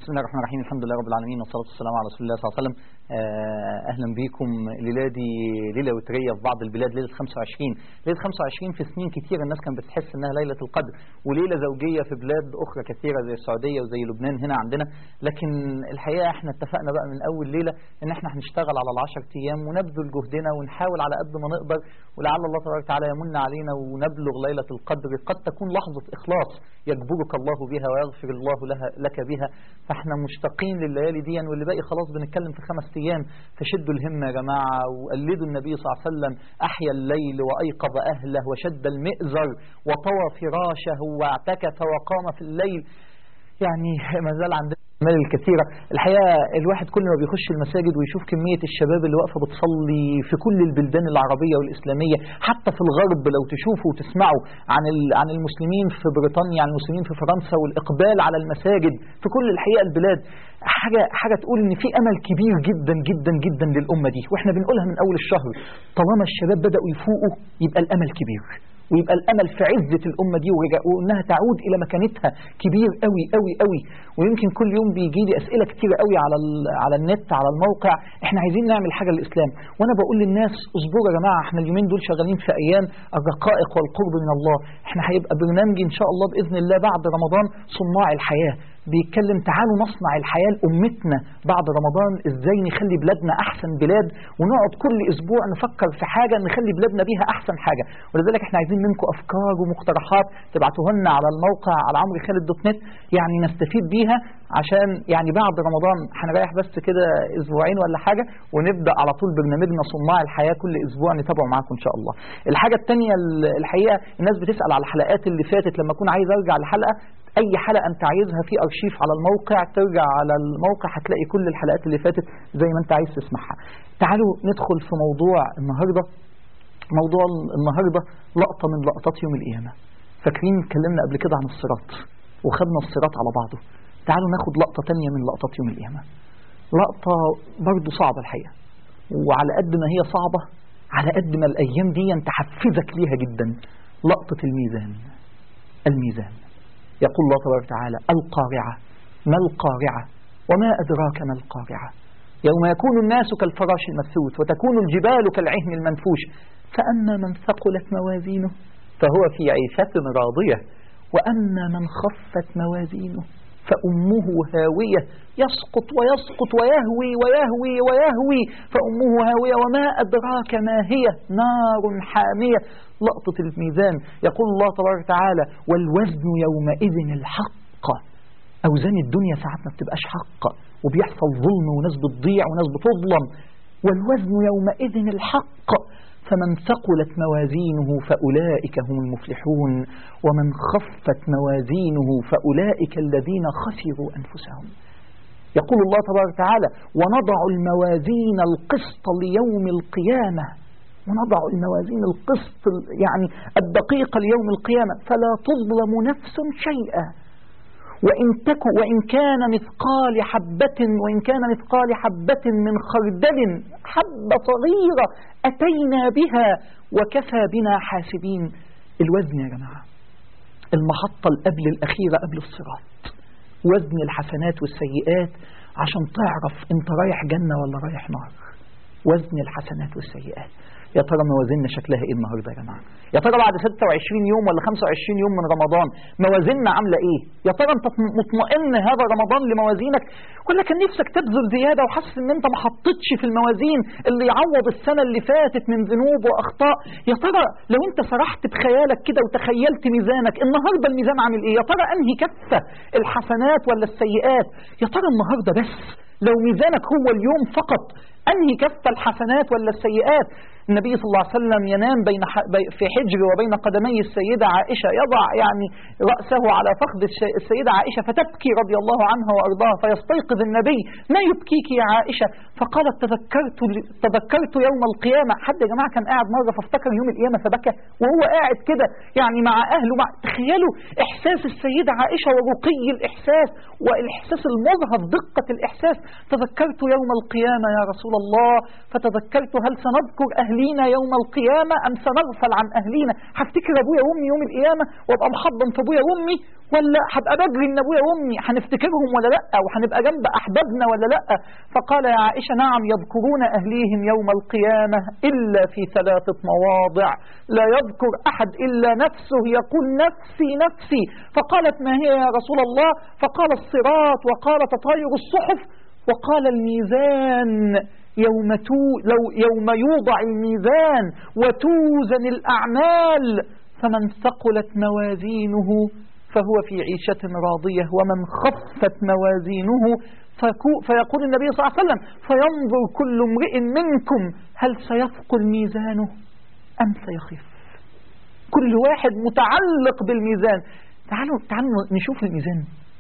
بسم الله الرحمن الرحيم الحمد لله رب العالمين والصلاة والسلام على رسول الله صلى الله عليه وسلم آه، أهلا بكم الليلة دي ليلة وترية في بعض البلاد ليلة 25 ليلة 25 في سنين كتير الناس كانت بتحس إنها ليلة القدر وليلة زوجية في بلاد أخرى كثيرة زي السعودية وزي لبنان هنا عندنا لكن الحقيقة احنا اتفقنا بقى من أول ليلة إن احنا هنشتغل على العشر أيام ونبذل جهدنا ونحاول على قد ما نقدر ولعل الله تبارك وتعالى يمن علينا ونبلغ ليلة القدر قد تكون لحظة إخلاص يجبرك الله بها ويغفر الله لها لك بها فاحنا مشتاقين لليالي دي واللي باقي خلاص بنتكلم في خمس ايام فشدوا الهمه يا جماعه وقلدوا النبي صلى الله عليه وسلم احيا الليل وايقظ اهله وشد المئزر وطوى فراشه واعتكف وقام في الليل يعني ما زال عندنا الأعمال الكثيرة الحقيقة الواحد كل ما بيخش المساجد ويشوف كمية الشباب اللي واقفة بتصلي في كل البلدان العربية والإسلامية حتى في الغرب لو تشوفوا وتسمعوا عن عن المسلمين في بريطانيا عن المسلمين في فرنسا والإقبال على المساجد في كل الحقيقة البلاد حاجة حاجة تقول إن في أمل كبير جدا جدا جدا للأمة دي وإحنا بنقولها من أول الشهر طالما الشباب بدأوا يفوقوا يبقى الأمل كبير ويبقى الامل في عزه الامه دي وانها تعود الى مكانتها كبير قوي قوي قوي ويمكن كل يوم بيجي لي اسئله كتير قوي على على النت على الموقع احنا عايزين نعمل حاجه للاسلام وانا بقول للناس اصبروا يا جماعه احنا اليومين دول شغالين في ايام الرقائق والقرب من الله احنا هيبقى برنامج ان شاء الله باذن الله بعد رمضان صناع الحياه بيتكلم تعالوا نصنع الحياة لأمتنا بعد رمضان ازاي نخلي بلادنا أحسن بلاد ونقعد كل أسبوع نفكر في حاجة نخلي بلادنا بيها أحسن حاجة ولذلك احنا عايزين منكم أفكار ومقترحات تبعتوها لنا على الموقع على عمرو خالد دوت نت يعني نستفيد بيها عشان يعني بعد رمضان هنريح بس كده أسبوعين ولا حاجة ونبدأ على طول برنامجنا صناع الحياة كل أسبوع نتابعه معاكم إن شاء الله الحاجة الثانية الحقيقة الناس بتسأل على الحلقات اللي فاتت لما أكون عايز أرجع لحلقة اي حلقه انت عايزها في ارشيف على الموقع ترجع على الموقع هتلاقي كل الحلقات اللي فاتت زي ما انت عايز تسمعها تعالوا ندخل في موضوع النهارده موضوع النهارده لقطه من لقطات يوم القيامه فاكرين اتكلمنا قبل كده عن الصراط وخدنا الصراط على بعضه تعالوا ناخد لقطه تانية من لقطات يوم القيامه لقطه برضه صعبه الحقيقه وعلى قد ما هي صعبه على قد ما الايام دي تحفزك ليها جدا لقطه الميزان الميزان يقول الله تبارك وتعالى القارعة ما القارعة وما أدراك ما القارعة يوم يكون الناس كالفراش المبثوث وتكون الجبال كالعهن المنفوش فأما من ثقلت موازينه فهو في عيشة راضية وأما من خفت موازينه فأمه هاوية يسقط ويسقط ويهوي ويهوي ويهوي فأمه هاوية وما أدراك ما هي نار حامية لقطة الميزان يقول الله تبارك وتعالى والوزن يومئذ الحق أوزان الدنيا ساعات ما بتبقاش حق وبيحصل ظلم وناس بتضيع وناس بتظلم والوزن يومئذ الحق فمن ثقلت موازينه فأولئك هم المفلحون ومن خفت موازينه فأولئك الذين خسروا أنفسهم يقول الله تبارك وتعالى ونضع الموازين القسط ليوم القيامة ونضع الموازين القسط يعني الدقيقة ليوم القيامة فلا تظلم نفس شيئا وإن, تك وإن كان مثقال حبة وإن كان مثقال حبة من خردل حبة صغيرة أتينا بها وكفى بنا حاسبين الوزن يا جماعة المحطة القبل الأخيرة قبل الصراط وزن الحسنات والسيئات عشان تعرف انت رايح جنة ولا رايح نار وزن الحسنات والسيئات يا ترى موازيننا شكلها ايه النهارده يا جماعه يا ترى بعد 26 يوم ولا 25 يوم من رمضان موازيننا عامله ايه يا ترى انت مطمئن هذا رمضان لموازينك ولا كان نفسك تبذل زياده وحاسس ان انت ما حطيتش في الموازين اللي يعوض السنه اللي فاتت من ذنوب واخطاء يا ترى لو انت سرحت بخيالك كده وتخيلت ميزانك النهارده الميزان عامل ايه يا ترى انهي كفه الحسنات ولا السيئات يا ترى النهارده بس لو ميزانك هو اليوم فقط أنهي كفة الحسنات ولا السيئات النبي صلى الله عليه وسلم ينام بين في حجر وبين قدمي السيدة عائشة يضع يعني رأسه على فخذ السيدة عائشة فتبكي رضي الله عنها وأرضاها فيستيقظ النبي ما يبكيك يا عائشة فقالت تذكرت تذكرت يوم القيامة حد يا جماعة كان قاعد مرة فافتكر يوم القيامة فبكى وهو قاعد كده يعني مع أهله مع تخيلوا إحساس السيدة عائشة ورقي الإحساس والإحساس المظهر دقة الإحساس تذكرت يوم القيامة يا رسول الله فتذكرت هل سنذكر أهلينا يوم القيامة أم سنغفل عن أهلينا هفتكر أبويا وأمي يوم القيامة وأبقى محضن في أبويا وأمي ولا هبقى بجري إن أبويا وأمي هنفتكرهم ولا لأ وهنبقى جنب أحبابنا ولا لأ فقال يا عائشة نعم يذكرون أهليهم يوم القيامة إلا في ثلاثة مواضع لا يذكر أحد إلا نفسه يقول نفسي نفسي فقالت ما هي يا رسول الله فقال الصراط وقال تطاير الصحف وقال الميزان يوم, تو لو يوم يوضع الميزان وتوزن الأعمال فمن ثقلت موازينه فهو في عيشة راضية ومن خفت موازينه فيقول النبي صلى الله عليه وسلم فينظر كل امرئ منكم هل سيثقل ميزانه أم سيخف كل واحد متعلق بالميزان تعالوا, تعالوا نشوف الميزان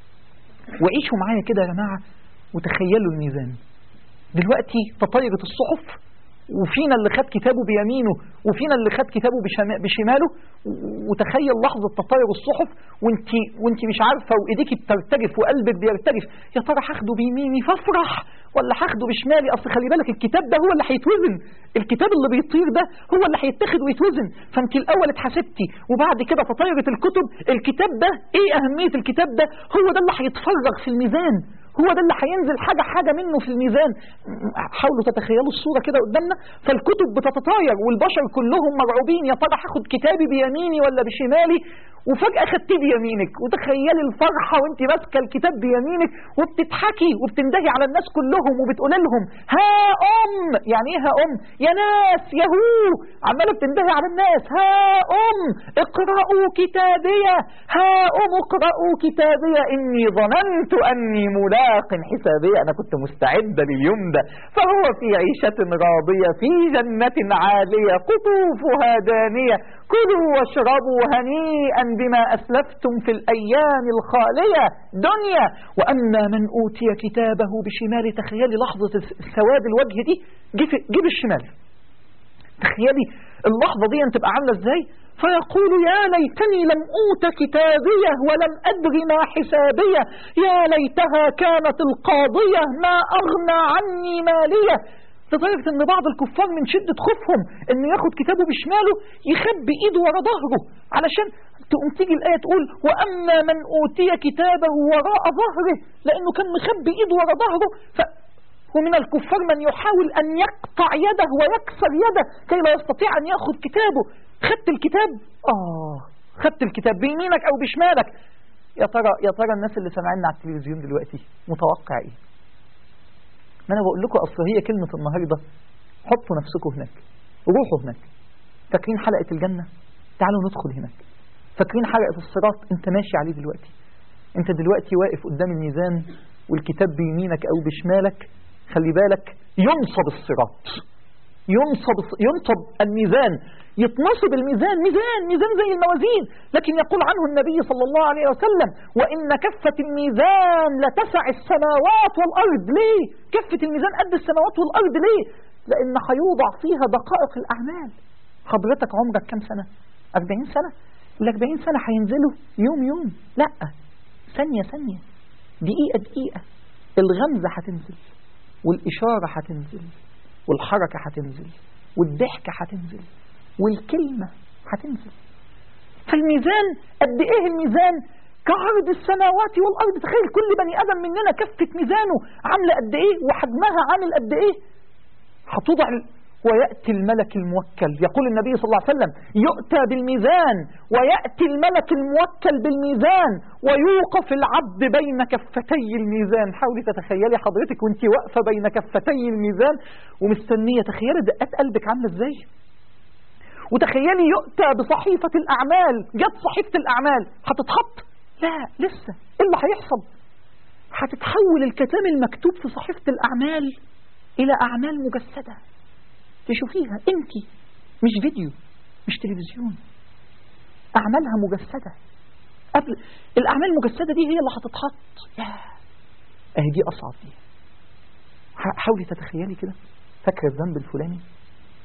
وعيشوا معايا كده يا جماعة وتخيلوا الميزان دلوقتي تطايرت الصحف وفينا اللي خد كتابه بيمينه وفينا اللي خد كتابه بشماله وتخيل لحظة تطاير الصحف وانت وانت مش عارفة وايديك بترتجف وقلبك بيرتجف يا ترى هاخده بيميني فافرح ولا هاخده بشمالي اصل خلي بالك الكتاب ده هو اللي هيتوزن الكتاب اللي بيطير ده هو اللي هيتاخد ويتوزن فانت الاول اتحاسبتي وبعد كده تطايرت الكتب الكتاب ده ايه اهمية الكتاب ده هو ده اللي هيتفرغ في الميزان هو ده اللي هينزل حاجة حاجة منه في الميزان حاولوا تتخيلوا الصورة كده قدامنا فالكتب بتتطاير والبشر كلهم مرعوبين يا ترى هاخد كتابي بيميني ولا بشمالي وفجأة خدتيه بيمينك وتخيلي الفرحة وانت ماسكة الكتاب بيمينك وبتضحكي وبتندهي على الناس كلهم وبتقول لهم ها أم يعني ايه ها أم يا ناس يا هو عمالة بتندهي على الناس ها أم اقرأوا كتابية ها أم اقرأوا كتابية إني ظننت أني ملاق حسابية أنا كنت مستعدة لليوم ده فهو في عيشة راضية في جنة عالية قطوفها دانية كلوا واشربوا هنيئا بما أسلفتم في الأيام الخالية دنيا وأما من أوتي كتابه بشمال تخيلي لحظة سواد الوجه دي جيب الشمال تخيلي اللحظة دي تبقى عاملة ازاي فيقول يا ليتني لم أوت كتابية ولم أدر ما حسابية يا ليتها كانت القاضية ما أغنى عني مالية لدرجة ان بعض الكفار من شدة خوفهم انه ياخد كتابه بشماله يخبي ايده ورا ظهره علشان تقوم تيجي الآية تقول وأما من أوتي كتابه وراء ظهره لأنه كان مخبي ايده ورا ظهره ف ومن الكفار من يحاول أن يقطع يده ويكسر يده كي لا يستطيع أن يأخذ كتابه خدت الكتاب آه خدت الكتاب بيمينك أو بشمالك يا ترى يا ترى الناس اللي سامعيننا على التلفزيون دلوقتي متوقع ايه ما انا بقول لكم اصل هي كلمة النهاردة حطوا نفسكم هناك روحوا هناك فاكرين حلقة الجنة تعالوا ندخل هناك فاكرين حلقة الصراط انت ماشي عليه دلوقتي انت دلوقتي واقف قدام الميزان والكتاب بيمينك او بشمالك خلي بالك ينصب الصراط ينصب ينصب الميزان يتنصب الميزان ميزان ميزان زي الموازين لكن يقول عنه النبي صلى الله عليه وسلم وإن كفة الميزان لتسع السماوات والأرض ليه كفة الميزان قد السماوات والأرض ليه لأن هيوضع فيها دقائق الأعمال حضرتك عمرك كم سنة 40 سنة ال 40 سنة هينزلوا يوم يوم لا ثانية ثانية دقيقة دقيقة الغمزة هتنزل والإشارة هتنزل والحركة هتنزل والضحكة هتنزل والكلمة هتنزل فالميزان قد ايه الميزان كعرض السماوات والأرض تخيل كل بني آدم مننا كفة ميزانه عاملة قد ايه وحجمها عامل قد ايه هتوضع ويأتي الملك الموكل يقول النبي صلى الله عليه وسلم يؤتى بالميزان ويأتي الملك الموكل بالميزان ويوقف العبد بين كفتي الميزان حاولي تتخيلي حضرتك وانت واقفة بين كفتي الميزان ومستنية تخيلي دقات قلبك عاملة ازاي وتخيلي يؤتى بصحيفة الأعمال جت صحيفة الأعمال هتتحط لا لسه ايه اللي هيحصل هتتحول الكلام المكتوب في صحيفة الأعمال إلى أعمال مجسدة تشوفيها انت مش فيديو مش تلفزيون أعمالها مجسدة قبل الأعمال المجسدة دي هي اللي هتتحط يا اهي دي أصعب دي حاولي تتخيلي كده فاكرة الذنب الفلاني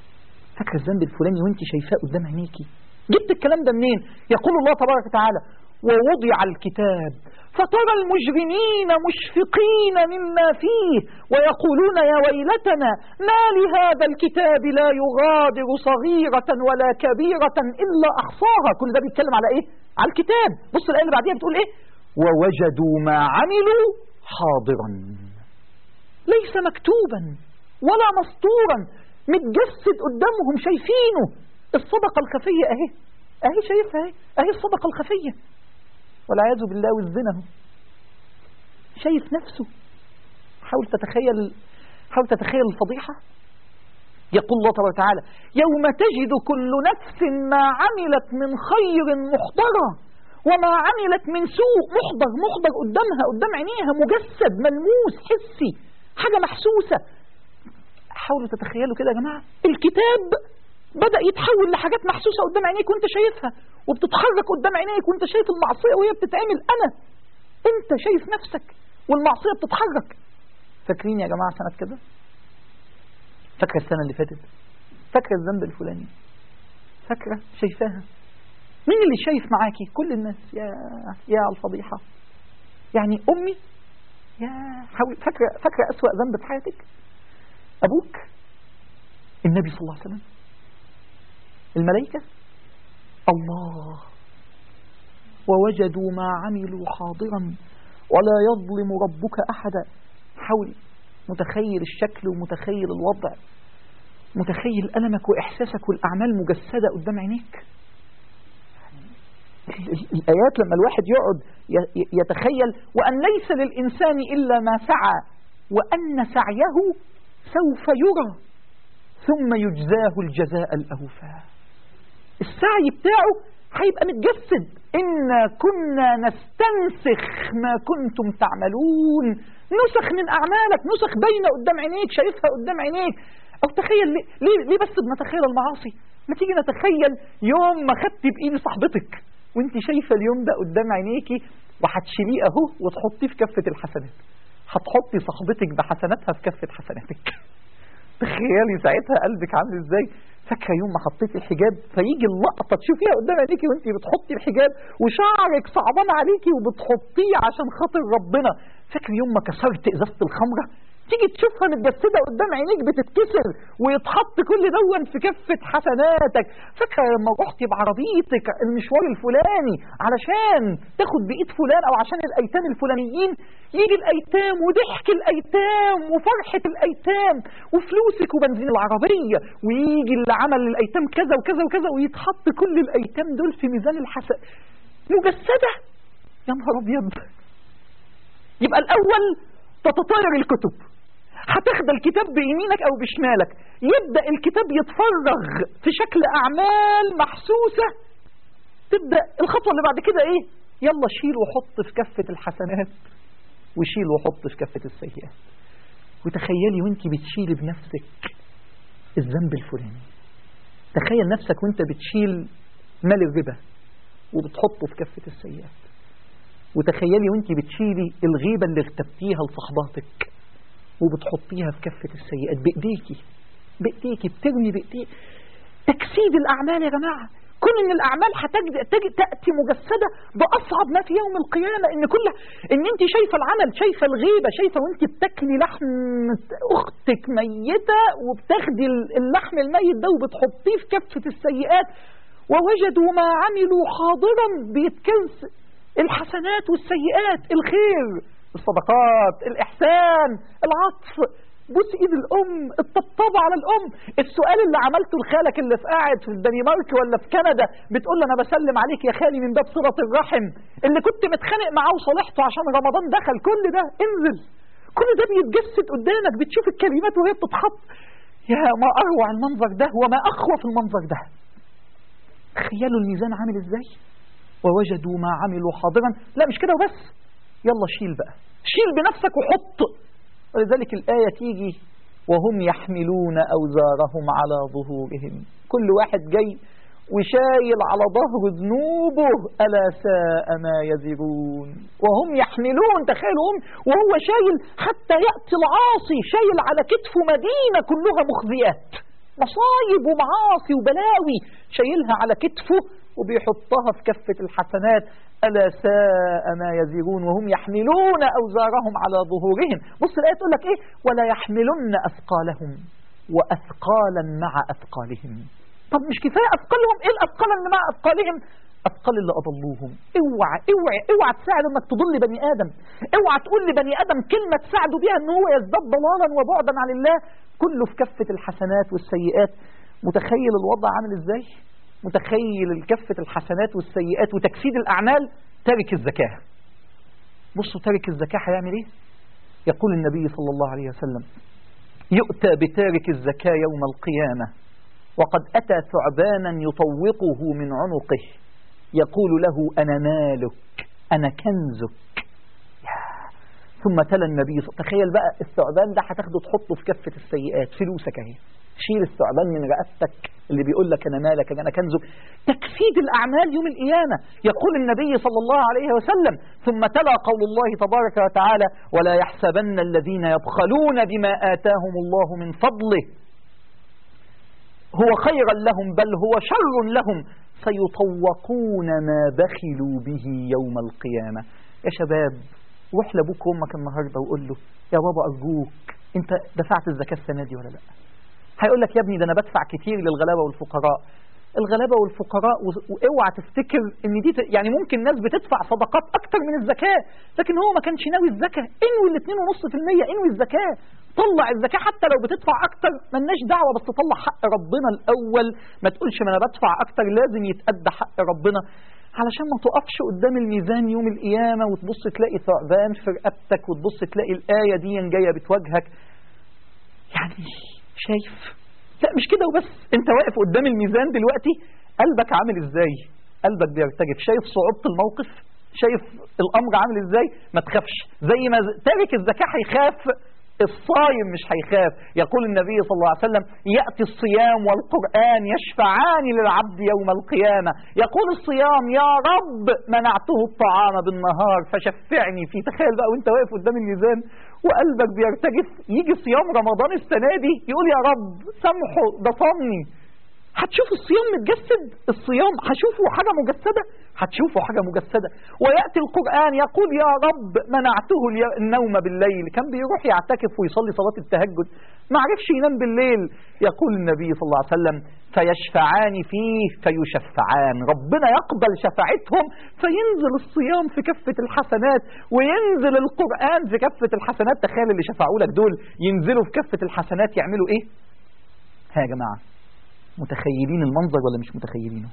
فاكرة الذنب الفلاني وانت شايفاه قدام عينيكي جبت الكلام ده منين يقول الله تبارك وتعالى ووضع الكتاب فترى المجرمين مشفقين مما فيه ويقولون يا ويلتنا ما لهذا الكتاب لا يغادر صغيرة ولا كبيرة إلا أحصاها كل ده بيتكلم على إيه؟ على الكتاب بص الآية اللي بعديها بتقول إيه؟ ووجدوا ما عملوا حاضرا ليس مكتوبا ولا مسطورا متجسد قدامهم شايفينه الصدقة الخفية أهي أهي شايفها أهي أهي الصدقة الخفية والعياذ بالله والزنا شايف نفسه حاول تتخيل حاول تتخيل الفضيحة يقول الله تبارك وتعالى يوم تجد كل نفس ما عملت من خير محضرة وما عملت من سوء محضر محضر قدامها قدام عينيها مجسد ملموس حسي حاجة محسوسة حاولوا تتخيلوا كده يا جماعة الكتاب بدأ يتحول لحاجات محسوسة قدام عينيك وانت شايفها وبتتحرك قدام عينيك وانت شايف المعصية وهي بتتعمل أنا انت شايف نفسك والمعصية بتتحرك فاكرين يا جماعة سنة كده فاكرة السنة اللي فاتت فاكرة الذنب الفلاني فاكرة شايفاها مين اللي شايف معاكي كل الناس يا يا على الفضيحة يعني أمي يا حاول فاكرة فاكرة أسوأ ذنب في حياتك أبوك النبي صلى الله عليه وسلم الملائكة الله ووجدوا ما عملوا حاضرا ولا يظلم ربك أحدا حاول متخيل الشكل ومتخيل الوضع متخيل ألمك وإحساسك والأعمال مجسدة قدام عينيك الآيات لما الواحد يقعد يتخيل وأن ليس للإنسان إلا ما سعى وأن سعيه سوف يرى ثم يجزاه الجزاء الأوفى السعي بتاعه هيبقى متجسد إنا كنا نستنسخ ما كنتم تعملون نسخ من أعمالك نسخ باينة قدام عينيك شايفها قدام عينيك أو تخيل ليه, ليه, ليه بس بنتخيل المعاصي ما تيجي نتخيل يوم ما خدتي بإيد صاحبتك وانت شايفة اليوم ده قدام عينيكي وهتشيليه اهو وتحطيه في كفة الحسنات هتحطي صاحبتك بحسناتها في كفة حسناتك تخيلي ساعتها قلبك عامل ازاي فاكره يوم ما حطيتي الحجاب فيجي اللقطه تشوفيها قدام عينيكي وانت بتحطي الحجاب وشعرك صعبان عليكي وبتحطيه عشان خاطر ربنا فاكر يوم ما كسرت ازازه الخمره تيجي تشوفها متجسده قدام عينيك بتتكسر ويتحط كل دون في كفه حسناتك فاكره لما رحتي بعربيتك المشوار الفلاني علشان تاخد بايد فلان او عشان الايتام الفلانيين يجي الايتام وضحك الايتام وفرحه الايتام وفلوسك وبنزين العربيه ويجي اللي عمل للايتام كذا وكذا وكذا ويتحط كل الايتام دول في ميزان الحسن مجسده يا نهار ابيض يبقى الاول تتطاير الكتب هتاخد الكتاب بيمينك او بشمالك يبدأ الكتاب يتفرغ في شكل اعمال محسوسة تبدأ الخطوة اللي بعد كده ايه يلا شيل وحط في كفة الحسنات وشيل وحط في كفة السيئات وتخيلي وانت بتشيلي بنفسك الذنب الفلاني تخيل نفسك وانت بتشيل مال الربا وبتحطه في كفة السيئات وتخيلي وانت بتشيلي الغيبة اللي اغتبتيها لصحباتك وبتحطيها في كفة السيئات بإيديكي بإيديكي بترمي بإيديك تجسيد الأعمال يا جماعة كل ان الاعمال هتجد تاتي مجسده باصعب ما في يوم القيامه ان كل ان انت شايفه العمل شايفه الغيبه شايفه وانت بتاكلي لحم اختك ميته وبتاخدي اللحم الميت ده وبتحطيه في كفه السيئات ووجدوا ما عملوا حاضرا بيتكنس الحسنات والسيئات الخير الصدقات الإحسان العطف بوس ايد الام الطبطبة على الام السؤال اللي عملته لخالك اللي في قاعد في الدنمارك ولا في كندا بتقول له انا بسلم عليك يا خالي من باب صلة الرحم اللي كنت متخانق معاه وصالحته عشان رمضان دخل كل ده انزل كل ده بيتجسد قدامك بتشوف الكلمات وهي بتتحط يا ما اروع المنظر ده وما اخوف المنظر ده تخيلوا الميزان عامل ازاي ووجدوا ما عملوا حاضرا لا مش كده وبس يلا شيل بقى شيل بنفسك وحط ولذلك الآية تيجي وهم يحملون أوزارهم على ظهورهم كل واحد جاي وشايل على ظهر ذنوبه ألا ساء ما يزرون وهم يحملون تخيلوا هم وهو شايل حتى يأتي العاصي شايل على كتفه مدينة كلها مخزيات مصايب ومعاصي وبلاوي شايلها على كتفه وبيحطها في كفة الحسنات ألا ساء ما يزرون وهم يحملون أوزارهم على ظهورهم بص الآية تقول لك إيه ولا يحملن أثقالهم وأثقالا مع أثقالهم طب مش كفاية أثقالهم إيه الأثقال اللي مع أثقالهم أثقال اللي أضلوهم اوعى اوعى اوعى تساعد انك تضل بني آدم اوعى تقول لبني آدم كلمة تساعده بيها ان هو يزداد ضلالا وبعدا عن الله كله في كفة الحسنات والسيئات متخيل الوضع عامل ازاي متخيل كفة الحسنات والسيئات وتكسيد الأعمال تارك الزكاة بصوا تارك الزكاة هيعمل ايه يقول النبي صلى الله عليه وسلم يؤتى بتارك الزكاة يوم القيامة وقد أتى ثعبانا يطوقه من عنقه يقول له أنا مالك أنا كنزك ثم تلا النبي صلى تخيل بقى الثعبان ده هتاخده تحطه في كفة السيئات فلوسك اهي شيل الثعبان من رقبتك اللي بيقول لك أنا مالك أنا كنزك تكسيد الأعمال يوم القيامة يقول النبي صلى الله عليه وسلم ثم تلا قول الله تبارك وتعالى ولا يحسبن الذين يبخلون بما آتاهم الله من فضله هو خيرا لهم بل هو شر لهم سيطوقون ما بخلوا به يوم القيامة يا شباب روح لابوك وامك النهاردة وقول له يا بابا أرجوك انت دفعت الزكاة السنة دي ولا لا هيقول لك يا ابني ده انا بدفع كتير للغلابة والفقراء الغلابة والفقراء واوعى تفتكر ان دي ت- يعني ممكن ناس بتدفع صدقات اكتر من الزكاة لكن هو ما كانش ناوي الزكاة انوي ال 2.5% انوي الزكاة طلع الزكاة حتى لو بتدفع اكتر ملناش دعوة بس تطلع حق ربنا الاول ما تقولش ما انا بدفع اكتر لازم يتأدى حق ربنا علشان ما تقفش قدام الميزان يوم القيامة وتبص تلاقي ثعبان في رقبتك وتبص تلاقي الآية دي جاية بتواجهك يعني شايف لا مش كده وبس انت واقف قدام الميزان دلوقتي قلبك عامل ازاي قلبك بيرتجف شايف صعوبة الموقف شايف الامر عامل ازاي ما تخافش زي ما ز- تارك الزكاة هيخاف الصايم مش هيخاف يقول النبي صلى الله عليه وسلم يأتي الصيام والقرآن يشفعان للعبد يوم القيامة يقول الصيام يا رب منعته الطعام بالنهار فشفعني فيه تخيل بقى وانت واقف قدام الميزان وقلبك بيرتجف يجي صيام رمضان السنة دي يقول يا رب سامحه ده صامني هتشوف الصيام متجسد الصيام هشوفه حاجة مجسدة هتشوفه حاجة مجسدة ويأتي القرآن يقول يا رب منعته الي- النوم بالليل كان بيروح يعتكف ويصلي صلاة التهجد ما عرفش ينام بالليل يقول النبي صلى الله عليه وسلم فيشفعان فيه فيشفعان ربنا يقبل شفاعتهم فينزل الصيام في كفة الحسنات وينزل القرآن في كفة الحسنات تخيل اللي شفعوا لك دول ينزلوا في كفة الحسنات يعملوا ايه ها يا جماعة متخيلين المنظر ولا مش متخيلينه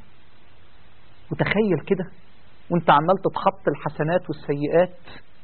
متخيل كده وانت عمال تتحط الحسنات والسيئات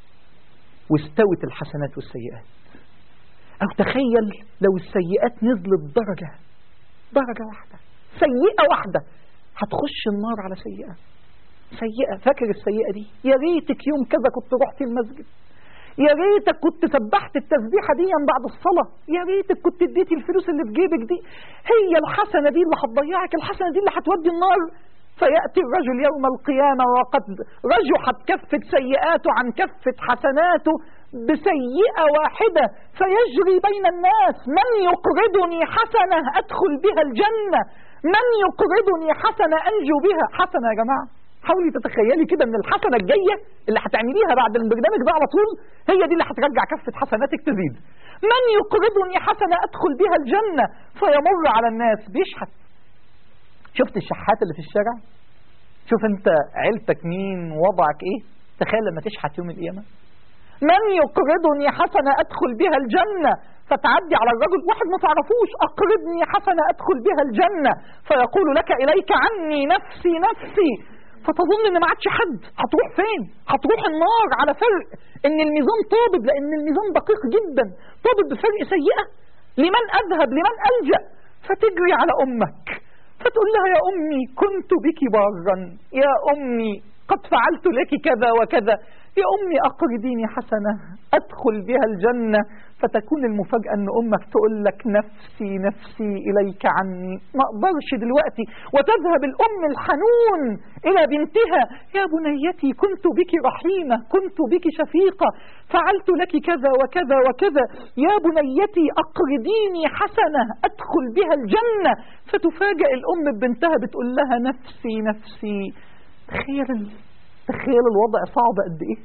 واستوت الحسنات والسيئات او تخيل لو السيئات نزلت درجة درجة واحدة سيئة واحدة هتخش النار على سيئة سيئة فاكر السيئة دي يا ريتك يوم كذا كنت رحت المسجد يا ريتك كنت سبحت التسبيحة دي بعد الصلاة يا ريتك كنت اديتي الفلوس اللي في جيبك دي هي الحسنة دي اللي هتضيعك الحسنة دي اللي هتودي النار فيأتي الرجل يوم القيامة وقد رجحت كفة سيئاته عن كفة حسناته بسيئة واحدة فيجري بين الناس من يقرضني حسنة أدخل بها الجنة من يقرضني حسنة أنجو بها حسنة يا جماعة حاولي تتخيلي كده ان الحسنة الجاية اللي هتعمليها بعد البرنامج ده على طول هي دي اللي هترجع كفة حسناتك تزيد من يقرضني حسنة أدخل بها الجنة فيمر على الناس بيشحت شفت الشحات اللي في الشارع شوف انت عيلتك مين وضعك ايه تخيل لما تشحت يوم القيامة من يقرضني حسنة أدخل بها الجنة فتعدي على الرجل واحد ما تعرفوش أقرضني حسنة أدخل بها الجنة فيقول لك إليك عني نفسي نفسي فتظن ان ما عادش حد هتروح فين هتروح النار على فرق ان الميزان طابب لان الميزان دقيق جدا طابب بفرق سيئة لمن اذهب لمن الجأ فتجري على امك فتقول لها يا امي كنت بك بارا يا امي قد فعلت لك كذا وكذا يا أمي أقرضيني حسنة أدخل بها الجنة فتكون المفاجأة أن أمك تقول لك نفسي نفسي إليك عني ما أقدرش دلوقتي وتذهب الأم الحنون إلى بنتها يا بنيتي كنت بك رحيمة كنت بك شفيقة فعلت لك كذا وكذا وكذا يا بنيتي أقرضيني حسنة أدخل بها الجنة فتفاجأ الأم ببنتها بتقول لها نفسي نفسي تخيل تخيل الوضع صعب قد ايه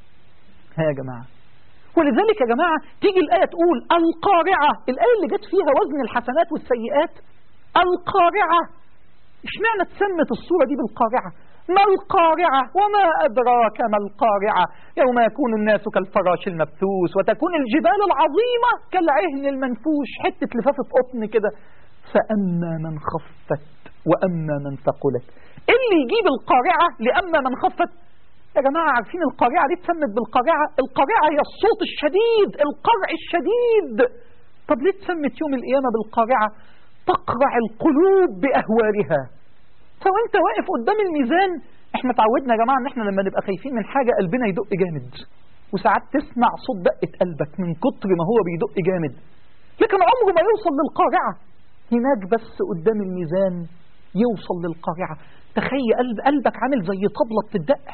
ها يا جماعة ولذلك يا جماعة تيجي الآية تقول القارعة الآية اللي جت فيها وزن الحسنات والسيئات القارعة اشمعنى تسمت الصورة دي بالقارعة ما القارعة وما أدراك ما القارعة يوم يكون الناس كالفراش المبثوث وتكون الجبال العظيمة كالعهن المنفوش حتة لفافة قطن كده فأما من خفت وأما من ثقلت اللي يجيب القارعة لأما من خفت يا جماعة عارفين القارعة دي اتسمت بالقارعة القارعة هي الصوت الشديد القرع الشديد طب ليه اتسمت يوم القيامة بالقارعة تقرع القلوب بأهوالها فوانت واقف قدام الميزان احنا تعودنا يا جماعة ان احنا لما نبقى خايفين من حاجة قلبنا يدق جامد وساعات تسمع صوت دقة قلبك من كتر ما هو بيدق جامد لكن عمره ما يوصل للقارعة هناك بس قدام الميزان يوصل للقارعة تخيل قلب قلبك عامل زي طبلة بتدق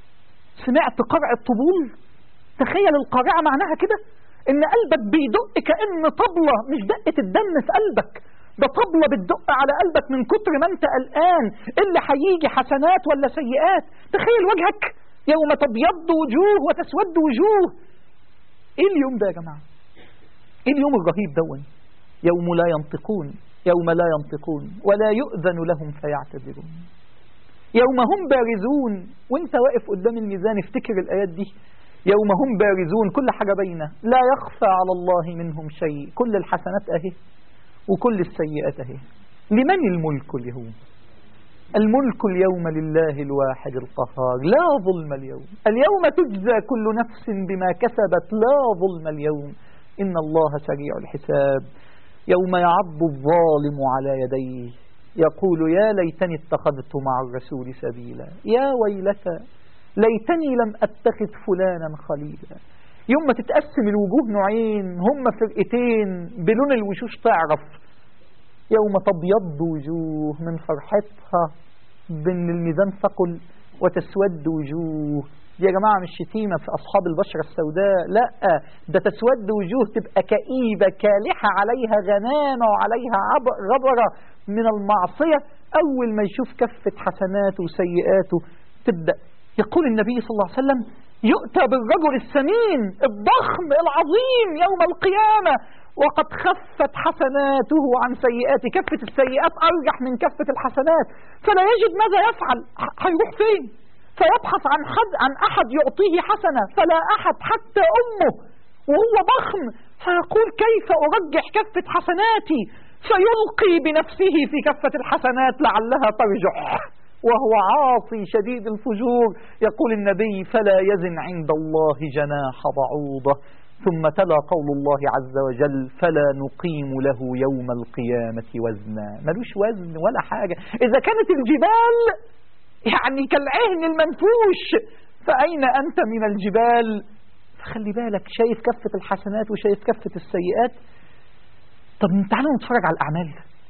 سمعت قرع الطبول تخيل القارعة معناها كده ان قلبك بيدق كأن طبلة مش دقة الدم في قلبك ده طبلة بتدق على قلبك من كتر ما انت قلقان اللي هيجي حسنات ولا سيئات تخيل وجهك يوم تبيض وجوه وتسود وجوه ايه اليوم ده يا جماعة ايه اليوم الرهيب دون يوم لا ينطقون يوم لا ينطقون ولا يؤذن لهم فيعتذرون يوم هم بارزون وانت واقف قدام الميزان افتكر الآيات دي يوم هم بارزون كل حاجة باينة لا يخفى على الله منهم شيء كل الحسنات اهي وكل السيئات اهي لمن الملك اليوم الملك اليوم لله الواحد القهار لا ظلم اليوم اليوم تجزى كل نفس بما كسبت لا ظلم اليوم إن الله سريع الحساب يوم يعض الظالم على يديه يقول يا ليتني اتخذت مع الرسول سبيلا يا ويلتى ليتني لم أتخذ فلانا خليلا يوم ما تتقسم الوجوه نوعين هم فرقتين بلون الوشوش تعرف يوم تبيض وجوه من فرحتها بان الميزان ثقل وتسود وجوه دي يا جماعة مش شتيمة في أصحاب البشرة السوداء لا ده تسود وجوه تبقى كئيبة كالحة عليها غنامة وعليها غبرة من المعصية أول ما يشوف كفة حسناته وسيئاته تبدأ يقول النبي صلى الله عليه وسلم يؤتى بالرجل السمين الضخم العظيم يوم القيامة وقد خفت حسناته عن سيئاته كفة السيئات أرجح من كفة الحسنات فلا يجد ماذا يفعل هيروح فين فيبحث عن حد عن أحد يعطيه حسنة فلا أحد حتى أمه وهو ضخم فيقول كيف أرجح كفة حسناتي فيلقي بنفسه في كفة الحسنات لعلها ترجح وهو عاصي شديد الفجور يقول النبي فلا يزن عند الله جناح بعوضة ثم تلا قول الله عز وجل فلا نقيم له يوم القيامة وزنا ملوش وزن ولا حاجة إذا كانت الجبال يعني كالعهن المنفوش فأين أنت من الجبال فخلي بالك شايف كفة الحسنات وشايف كفة السيئات طب تعالوا نتفرج على الأعمال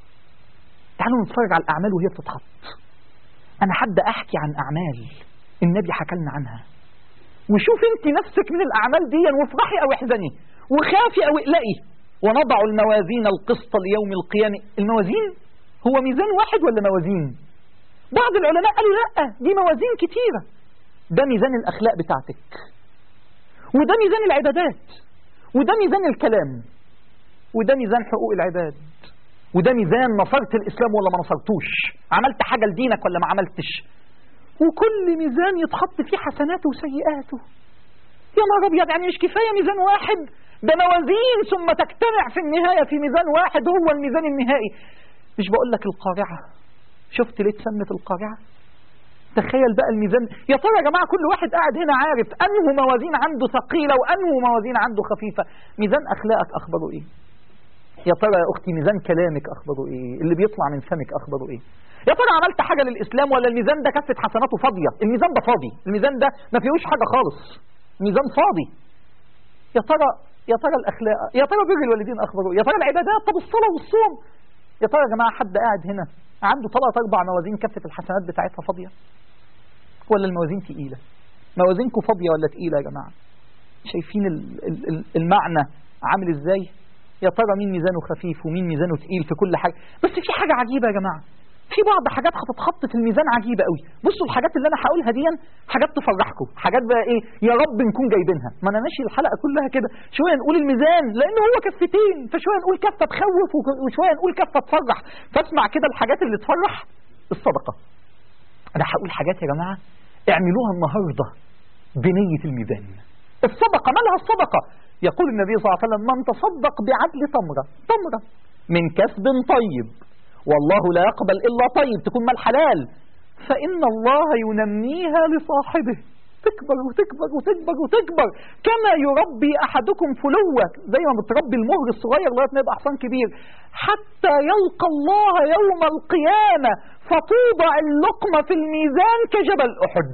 تعالوا نتفرج على الأعمال وهي بتتحط أنا حد أحكي عن أعمال النبي حكى لنا عنها وشوف انت نفسك من الأعمال دي وافرحي أو احزني وخافي أو اقلقي ونضع الموازين القسط ليوم القيامة الموازين هو ميزان واحد ولا موازين بعض العلماء قالوا لا دي موازين كتيرة ده ميزان الأخلاق بتاعتك وده ميزان العبادات وده ميزان الكلام وده ميزان حقوق العباد وده ميزان نصرت الإسلام ولا ما نصرتوش عملت حاجة لدينك ولا ما عملتش وكل ميزان يتحط فيه حسناته وسيئاته يا نهار ابيض يعني مش كفاية ميزان واحد ده موازين ثم تجتمع في النهاية في ميزان واحد هو الميزان النهائي مش بقول لك القارعة شفت ليه اتسمت القارعة تخيل بقى الميزان يا ترى يا جماعة كل واحد قاعد هنا عارف أنه موازين عنده ثقيلة وأنه موازين عنده خفيفة ميزان أخلاقك أخبره إيه يا ترى يا أختي ميزان كلامك أخبره إيه اللي بيطلع من فمك أخبره إيه يا ترى عملت حاجة للإسلام ولا الميزان ده كفة حسناته فاضية الميزان ده فاضي الميزان ده ما فيهوش حاجة خالص ميزان فاضي يا ترى يا ترى الأخلاق يا ترى بر الوالدين أخبره يا ترى العبادات طب الصلاة والصوم يا ترى يا جماعة حد قاعد هنا عنده ثلاث أربع موازين كفة الحسنات بتاعتها فاضية ولا الموازين تقيلة موازينكم فاضية ولا تقيلة يا جماعة شايفين المعنى عامل ازاي يا ترى مين ميزانه خفيف ومين ميزانه تقيل في كل حاجة بس في حاجة عجيبة يا جماعة في بعض حاجات هتتحط في الميزان عجيبه قوي بصوا الحاجات اللي انا هقولها دي حاجات تفرحكم حاجات بقى ايه يا رب نكون جايبينها ما انا ماشي الحلقه كلها كده شويه نقول الميزان لانه هو كفتين فشويه نقول كفه تخوف وشويه نقول كفه تفرح فاسمع كده الحاجات اللي تفرح الصدقه انا هقول حاجات يا جماعه اعملوها النهارده بنيه الميزان الصدقه مالها الصدقه يقول النبي صلى الله عليه وسلم من تصدق بعدل تمره تمره من كسب طيب والله لا يقبل إلا طيب تكون مال حلال فإن الله ينميها لصاحبه تكبر وتكبر وتكبر وتكبر كما يربي أحدكم فلوة زي ما بتربي المهر الصغير لغاية ما يبقى حصان كبير حتى يلقى الله يوم القيامة فتوضع اللقمة في الميزان كجبل أحد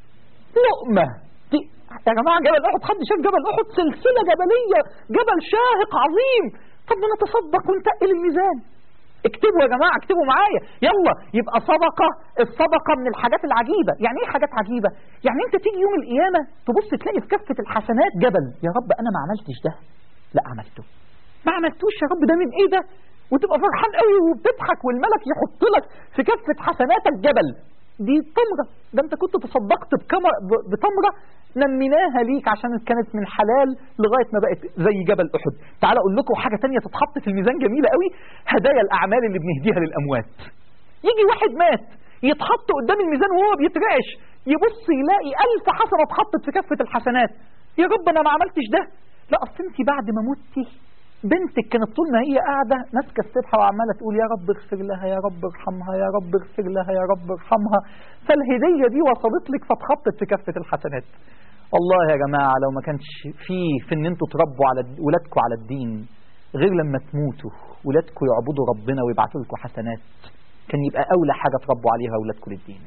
لقمة دي يا جماعة جبل أحد حد شاف جبل أحد سلسلة جبلية جبل شاهق عظيم طب نتصدق ونتقل الميزان اكتبوا يا جماعة اكتبوا معايا يلا يبقى صدقة الصدقة من الحاجات العجيبة يعني ايه حاجات عجيبة يعني انت تيجي يوم القيامة تبص تلاقي في كفة الحسنات جبل يا رب انا ما عملتش ده لا عملته ما عملتوش يا رب ده من ايه ده وتبقى فرحان قوي وبتضحك والملك يحط لك في كفة حسناتك جبل دي تمرة ده انت كنت تصدقت بتمرة نميناها ليك عشان كانت من حلال لغاية ما بقت زي جبل أحد تعال أقول لكم حاجة تانية تتحط في الميزان جميلة قوي هدايا الأعمال اللي بنهديها للأموات يجي واحد مات يتحط قدام الميزان وهو بيترعش يبص يلاقي ألف حسنة اتحطت في كفة الحسنات يا رب أنا ما عملتش ده لا أصل أنت بعد ما متي بنتك كانت طول ما هي قاعدة ماسكة السبحة وعمالة تقول يا رب اغفر لها يا رب ارحمها يا رب اغفر لها يا رب ارحمها فالهدية دي وصلت لك فاتحطت في كفة الحسنات والله يا جماعة لو ما كانش فيه في ان انتوا تربوا على ولادكم على الدين غير لما تموتوا ولادكم يعبدوا ربنا ويبعتوا لكم حسنات كان يبقى أولى حاجة تربوا عليها ولادكم للدين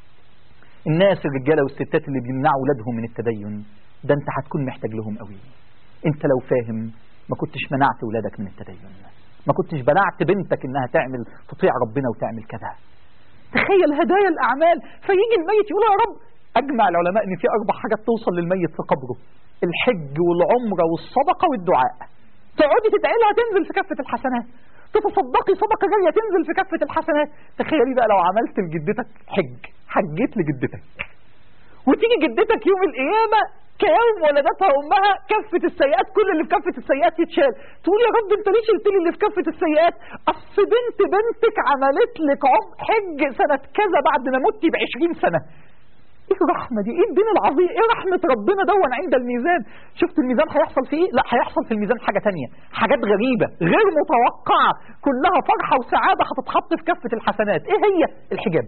الناس الرجالة والستات اللي بيمنعوا ولادهم من التدين ده انت هتكون محتاج لهم قوي انت لو فاهم ما كنتش منعت ولادك من التدين ما كنتش منعت بنتك انها تعمل تطيع ربنا وتعمل كذا تخيل هدايا الأعمال فيجي الميت يقول يا رب أجمع العلماء إن في أربع حاجات توصل للميت في قبره الحج والعمرة والصدقة والدعاء تقعدي تدعي لها تنزل في كفة الحسنات تتصدقي صدقة جاية تنزل في كفة الحسنات تخيلي بقى لو عملت لجدتك حج حجيت لجدتك وتيجي جدتك يوم القيامة كيوم ولدتها أمها كفة السيئات كل اللي في كفة السيئات يتشال تقول يا رب انت ليه شلت لي اللي في كفة السيئات أصل بنت بنتك عملت لك عم حج سنة كذا بعد ما متي ب 20 سنة ايه الرحمة دي ايه الدين العظيم ايه رحمة ربنا دون عند الميزان شفت الميزان هيحصل فيه ايه لا هيحصل في الميزان حاجة تانية حاجات غريبة غير متوقعة كلها فرحة وسعادة هتتحط في كفة الحسنات ايه هي الحجاب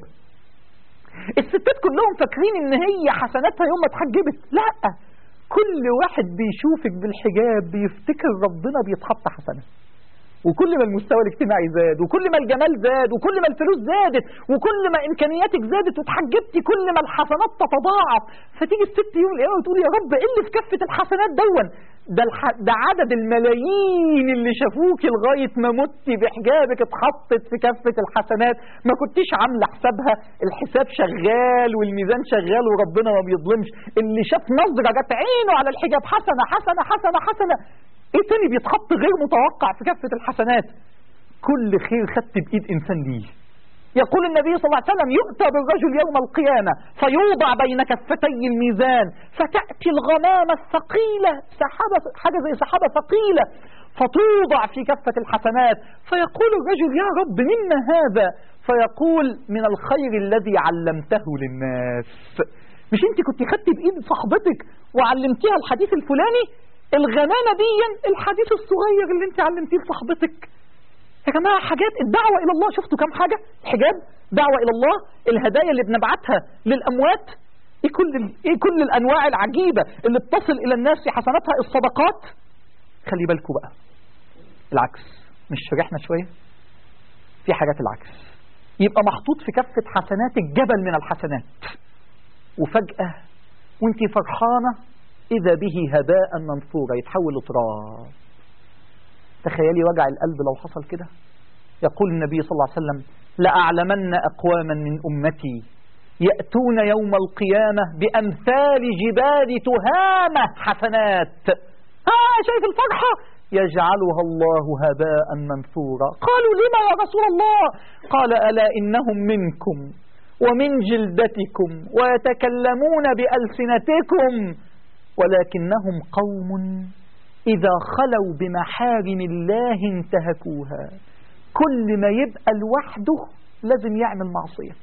الستات كلهم فاكرين ان هي حسناتها يوم ما اتحجبت لا كل واحد بيشوفك بالحجاب بيفتكر ربنا بيتحط حسنات وكل ما المستوى الاجتماعي زاد وكل ما الجمال زاد وكل ما الفلوس زادت وكل ما امكانياتك زادت وتحجبتي كل ما الحسنات تتضاعف فتيجي الست يوم القيامه وتقول يا رب ايه اللي في كفه الحسنات دون ده الح... ده عدد الملايين اللي شافوكي لغايه ما متي بحجابك اتحطت في كفه الحسنات ما كنتيش عامله حسابها الحساب شغال والميزان شغال وربنا ما بيظلمش اللي شاف نظره جت عينه على الحجاب حسنه حسنه حسنه حسنه ايه تاني بيتحط غير متوقع في كفة الحسنات كل خير خدت بايد انسان ليه يقول النبي صلى الله عليه وسلم يؤتى بالرجل يوم القيامة فيوضع بين كفتي الميزان فتأتي الغمامة الثقيلة سحابة حاجة زي سحابة ثقيلة فتوضع في كفة الحسنات فيقول الرجل يا رب مما هذا فيقول من الخير الذي علمته للناس مش انت كنت خدت بايد صاحبتك وعلمتيها الحديث الفلاني الغمامة دي الحديث الصغير اللي انت علمتيه لصاحبتك يا جماعة حاجات الدعوة إلى الله شفتوا كم حاجة حجاب دعوة إلى الله الهدايا اللي بنبعتها للأموات إيه كل, إيه كل الأنواع العجيبة اللي بتصل إلى الناس في حسناتها الصدقات خلي بالكم بقى العكس مش فرحنا شوية في حاجات العكس يبقى محطوط في كفة حسناتك جبل من الحسنات وفجأة وانت فرحانة إذا به هباء منثورا يتحول لتراب تخيلي وجع القلب لو حصل كده يقول النبي صلى الله عليه وسلم لأعلمن أقواما من أمتي يأتون يوم القيامة بأمثال جبال تهامة حسنات ها شايف الفرحة يجعلها الله هباء منثورا قالوا لما يا رسول الله قال ألا إنهم منكم ومن جلدتكم ويتكلمون بألسنتكم ولكنهم قوم إذا خلوا بمحارم الله انتهكوها كل ما يبقى لوحده لازم يعمل معصية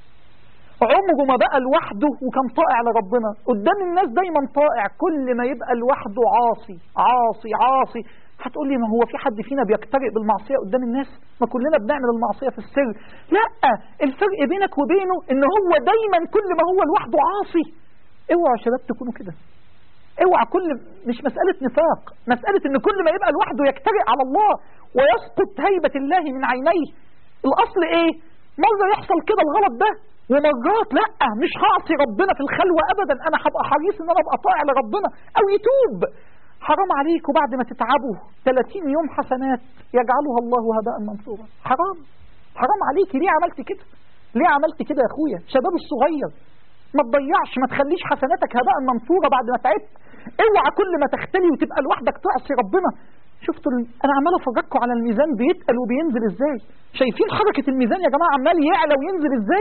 عمره ما بقى لوحده وكان طائع لربنا قدام الناس دايما طائع كل ما يبقى لوحده عاصي عاصي عاصي هتقول لي ما هو في حد فينا بيجترئ بالمعصية قدام الناس ما كلنا بنعمل المعصية في السر لا الفرق بينك وبينه ان هو دايما كل ما هو لوحده عاصي اوعوا يا شباب تكونوا كده اوعى كل مش مسألة نفاق مسألة ان كل ما يبقى لوحده يجترئ على الله ويسقط هيبة الله من عينيه الاصل ايه مرة يحصل كده الغلط ده ومرات لا مش هعصي ربنا في الخلوة ابدا انا هبقى حريص ان انا ابقى طائع لربنا او يتوب حرام عليك وبعد ما تتعبوا 30 يوم حسنات يجعلها الله هباء منصورا حرام حرام عليك ليه عملت كده ليه عملت كده يا اخويا شباب الصغير ما تضيعش ما تخليش حسناتك هباء منصورة بعد ما تعبت اوعى كل ما تختلي وتبقى لوحدك تعصي ربنا شفتوا ال... انا عمال افرجكم على الميزان بيتقل وبينزل ازاي شايفين حركة الميزان يا جماعة عمال يعلى وينزل ازاي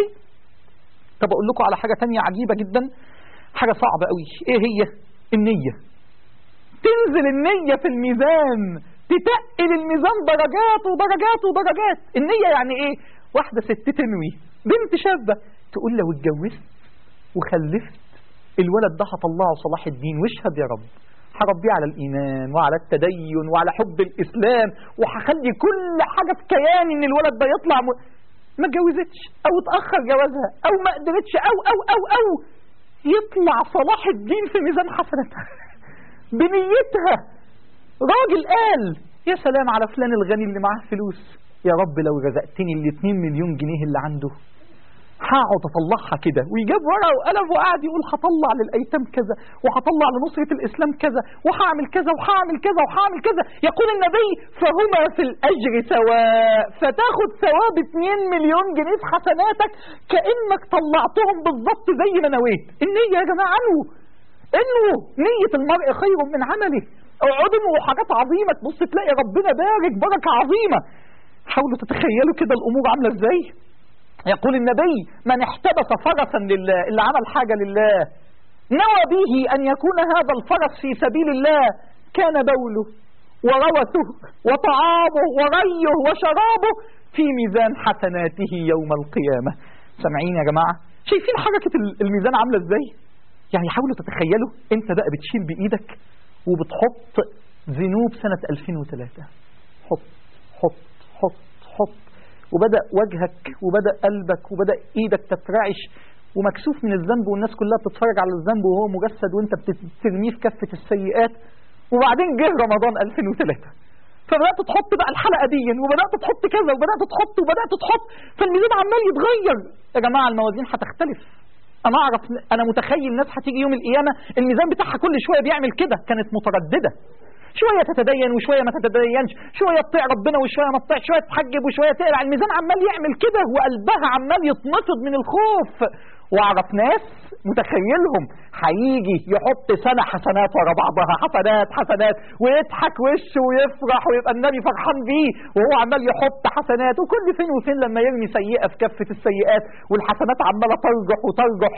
طب اقول لكم على حاجة تانية عجيبة جدا حاجة صعبة قوي ايه هي النية تنزل النية في الميزان تتقل الميزان درجات ودرجات ودرجات النية يعني ايه واحدة ست تنوي بنت شابة تقول لو اتجوزت وخلفت الولد ده هطلعه صلاح الدين واشهد يا رب هربيه على الإيمان وعلى التدين وعلى حب الإسلام وهخلي كل حاجة في كياني إن الولد ده يطلع م... ما اتجوزتش أو اتأخر جوازها أو ما قدرتش أو أو أو أو يطلع صلاح الدين في ميزان حسناتها بنيتها راجل قال يا سلام على فلان الغني اللي معاه فلوس يا رب لو رزقتني ال 2 مليون جنيه اللي عنده هقعد اطلعها كده ويجاب ورقه وقلم وقعد يقول هطلع للايتام كذا وهطلع لنصره الاسلام كذا وهعمل كذا وهعمل كذا وهعمل كذا يقول النبي فهما في الاجر سواء فتاخد ثواب 2 مليون جنيه في حسناتك كانك طلعتهم بالظبط زي ما نويت النيه يا جماعه انو انو نيه المرء خير من عمله اقعدوا حاجات عظيمه تبص تلاقي ربنا بارك بركه عظيمه حاولوا تتخيلوا كده الامور عامله ازاي يقول النبي من احتبس فرسا لله اللي عمل حاجة لله نوى به أن يكون هذا الفرس في سبيل الله كان بوله وروثه وطعامه وريه وشرابه في ميزان حسناته يوم القيامة سامعين يا جماعة شايفين حركة الميزان عاملة ازاي يعني حاولوا تتخيلوا انت بقى بتشيل بإيدك وبتحط ذنوب سنة 2003 حط حط حط حط وبدأ وجهك وبدأ قلبك وبدأ ايدك تترعش ومكسوف من الذنب والناس كلها بتتفرج على الذنب وهو مجسد وانت بترميه في كفة السيئات وبعدين جه رمضان 2003 فبدأت تحط بقى الحلقة دي وبدأت تحط كذا وبدأت تحط وبدأت تحط فالميزان عمال يتغير يا جماعة الموازين هتختلف انا اعرف انا متخيل ناس هتيجي يوم القيامة الميزان بتاعها كل شوية بيعمل كده كانت مترددة شوية تتدين وشوية ما تتدينش شوية تطيع ربنا وشوية ما تطيعش شوية تحجب وشوية تقلع الميزان عمال يعمل كده وقلبها عمال يتنفض من الخوف واعرف ناس متخيلهم هيجي يحط سنة حسنات ورا بعضها حسنات حسنات ويضحك وشه ويفرح ويبقى النبي فرحان بيه وهو عمال يحط حسنات وكل فين وفين لما يرمي سيئة في كفة السيئات والحسنات عمالة ترجح وترجح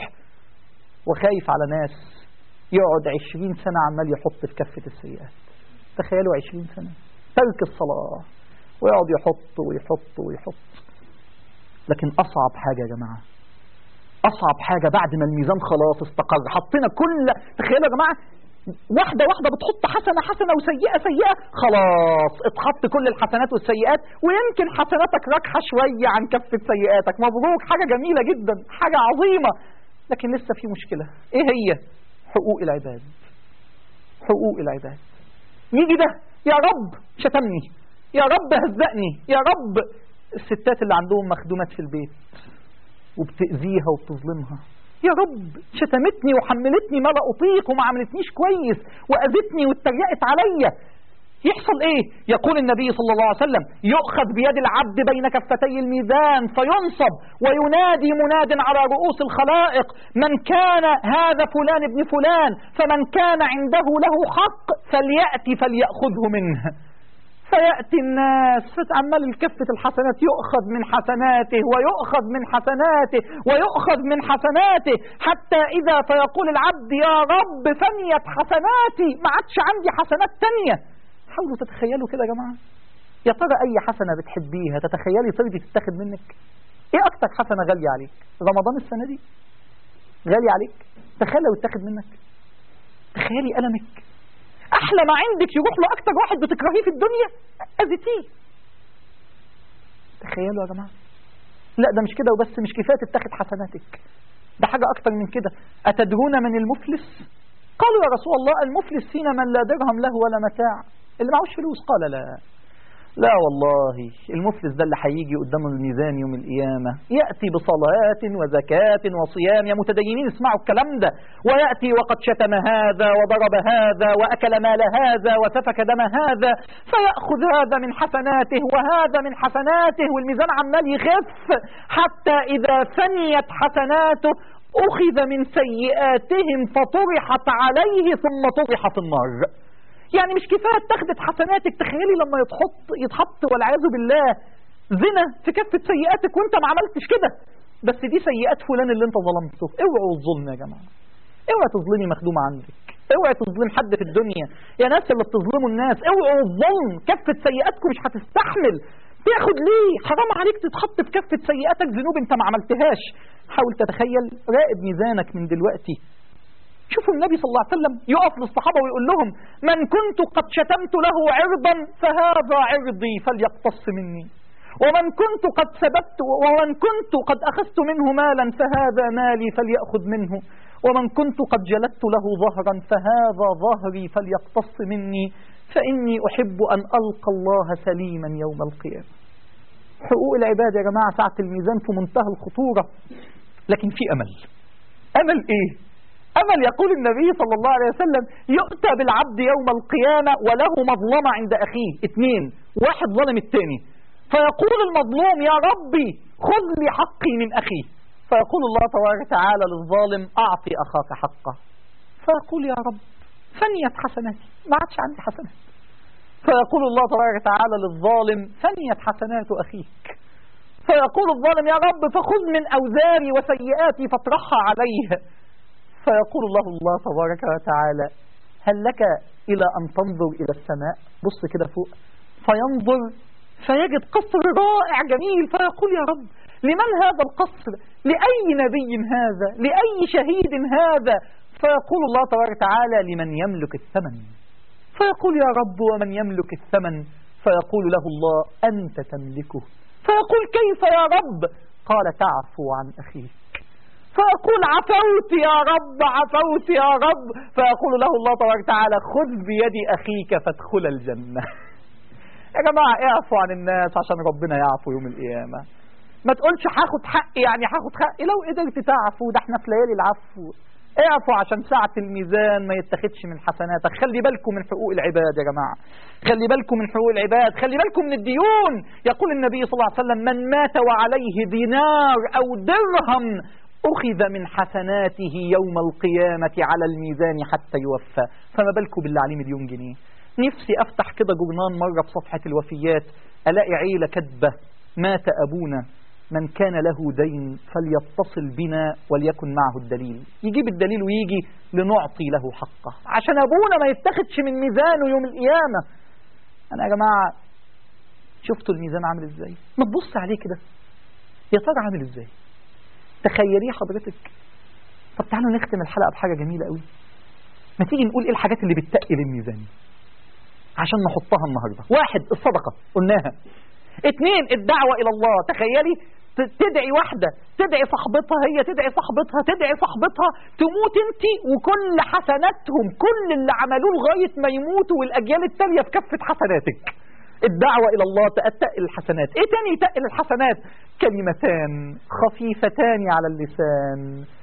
وخايف على ناس يقعد عشرين سنة عمال يحط في كفة السيئات تخيلوا عشرين سنة ترك الصلاة ويقعد يحط ويحط ويحط لكن أصعب حاجة يا جماعة أصعب حاجة بعد ما الميزان خلاص استقر حطينا كل تخيلوا يا جماعة واحدة واحدة بتحط حسنة حسنة وسيئة سيئة خلاص اتحط كل الحسنات والسيئات ويمكن حسناتك راكحة شوية عن كفة سيئاتك مبروك حاجة جميلة جدا حاجة عظيمة لكن لسه في مشكلة ايه هي حقوق العباد حقوق العباد يجي ده يا رب شتمني يا رب هزقني يا رب الستات اللي عندهم مخدومات في البيت وبتأذيها وبتظلمها يا رب شتمتني وحملتني ما لا أطيق وما عملتنيش كويس وأذتني واتريقت عليا يحصل ايه يقول النبي صلى الله عليه وسلم يؤخذ بيد العبد بين كفتي الميزان فينصب وينادي مناد على رؤوس الخلائق من كان هذا فلان ابن فلان فمن كان عنده له حق فليأتي فليأخذه منه فيأتي الناس عمال الكفة الحسنات يؤخذ من حسناته ويؤخذ من حسناته ويؤخذ من حسناته حتى إذا فيقول العبد يا رب فنيت حسناتي ما عادش عندي حسنات تانية حاولوا تتخيلوا كده يا جماعة يا ترى أي حسنة بتحبيها تتخيلي ترضي تتاخد منك إيه أكتر حسنة غالية عليك رمضان السنة دي غالي عليك تخيل لو اتاخد منك تخيلي ألمك احلى ما عندك يروح له اكتر واحد بتكرهيه في الدنيا اذيتيه تخيلوا يا جماعه لا ده مش كده وبس مش كفايه تتاخد حسناتك ده حاجه اكتر من كده اتدرون من المفلس قالوا يا رسول الله المفلس فينا من لا درهم له ولا متاع اللي معهوش فلوس قال لا لا والله المفلس ده اللي هيجي قدام الميزان يوم القيامة يأتي بصلاة وزكاة وصيام يا متدينين اسمعوا الكلام ده ويأتي وقد شتم هذا وضرب هذا وأكل مال هذا وسفك دم هذا فيأخذ هذا من حسناته وهذا من حسناته والميزان عمال يخف حتى إذا فنيت حسناته أخذ من سيئاتهم فطرحت عليه ثم طرح في النار يعني مش كفايه اتخذت حسناتك تخيلي لما يتحط يتحط والعياذ بالله زنا في كفه سيئاتك وانت ما عملتش كده بس دي سيئات فلان اللي انت ظلمته اوعوا الظلم يا جماعه اوعى تظلمي مخدومه عندك اوعى تظلم حد في الدنيا يا ناس اللي بتظلموا الناس اوعوا الظلم كفه سيئاتكم مش هتستحمل تاخد ليه حرام عليك تتحط في كفه سيئاتك ذنوب انت ما عملتهاش حاول تتخيل راقب ميزانك من دلوقتي شوفوا النبي صلى الله عليه وسلم يقف للصحابة ويقول لهم من كنت قد شتمت له عرضا فهذا عرضي فليقتص مني ومن كنت قد سببت ومن كنت قد أخذت منه مالا فهذا مالي فليأخذ منه ومن كنت قد جلدت له ظهرا فهذا ظهري فليقتص مني فإني أحب أن ألقى الله سليما يوم القيامة حقوق العباد يا جماعة ساعة الميزان في منتهى الخطورة لكن في أمل أمل إيه أمل يقول النبي صلى الله عليه وسلم يؤتى بالعبد يوم القيامة وله مظلمة عند أخيه اثنين واحد ظلم الثاني فيقول المظلوم يا ربي خذ لي حقي من أخي فيقول الله تبارك وتعالى للظالم أعطي أخاك حقه فيقول يا رب فنيت حسناتي ما عادش عندي حسنات فيقول الله تبارك وتعالى للظالم فنيت حسنات أخيك فيقول الظالم يا رب فخذ من أوزاري وسيئاتي فاطرحها عليه فيقول له الله تبارك وتعالى هل لك إلى أن تنظر إلى السماء بص كده فوق فينظر فيجد قصر رائع جميل فيقول يا رب لمن هذا القصر لأي نبي هذا لأي شهيد هذا فيقول الله تبارك وتعالى لمن يملك الثمن فيقول يا رب ومن يملك الثمن فيقول له الله أنت تملكه فيقول كيف يا رب قال تعفو عن أخيك فيقول عفوت يا رب عفوت يا رب فيقول له الله تبارك وتعالى خذ بيد أخيك فادخل الجنة يا جماعة اعفوا عن الناس عشان ربنا يعفو يوم القيامة ما تقولش هاخد حقي يعني هاخد حقي لو قدرت تعفو ده احنا في ليالي العفو اعفوا عشان ساعة الميزان ما يتخدش من حسناتك خلي بالكم من حقوق العباد يا جماعة خلي بالكم من حقوق العباد خلي بالكم من الديون يقول النبي صلى الله عليه وسلم من مات وعليه دينار أو درهم أخذ من حسناته يوم القيامة على الميزان حتى يوفى فما بالكم بالله عليه مليون جنيه نفسي أفتح كده جرنان مرة بصفحة الوفيات ألاقي عيلة كاتبة مات أبونا من كان له دين فليتصل بنا وليكن معه الدليل يجيب الدليل ويجي لنعطي له حقه عشان أبونا ما يتخدش من ميزانه يوم القيامة أنا يا جماعة شفتوا الميزان عامل إزاي ما تبص عليه كده يا ترى عامل إزاي تخيليه حضرتك طب تعالوا نختم الحلقة بحاجة جميلة قوي ما تيجي نقول ايه الحاجات اللي بتتقل الميزان عشان نحطها النهاردة واحد الصدقة قلناها اتنين الدعوة إلى الله تخيلي تدعي واحدة تدعي صاحبتها هي تدعي صاحبتها تدعي صاحبتها تموت انت وكل حسناتهم كل اللي عملوه لغاية ما يموتوا والأجيال التالية في كفة حسناتك الدعوة إلى الله تقل الحسنات إيه تاني يتقل الحسنات كلمتان خفيفتان على اللسان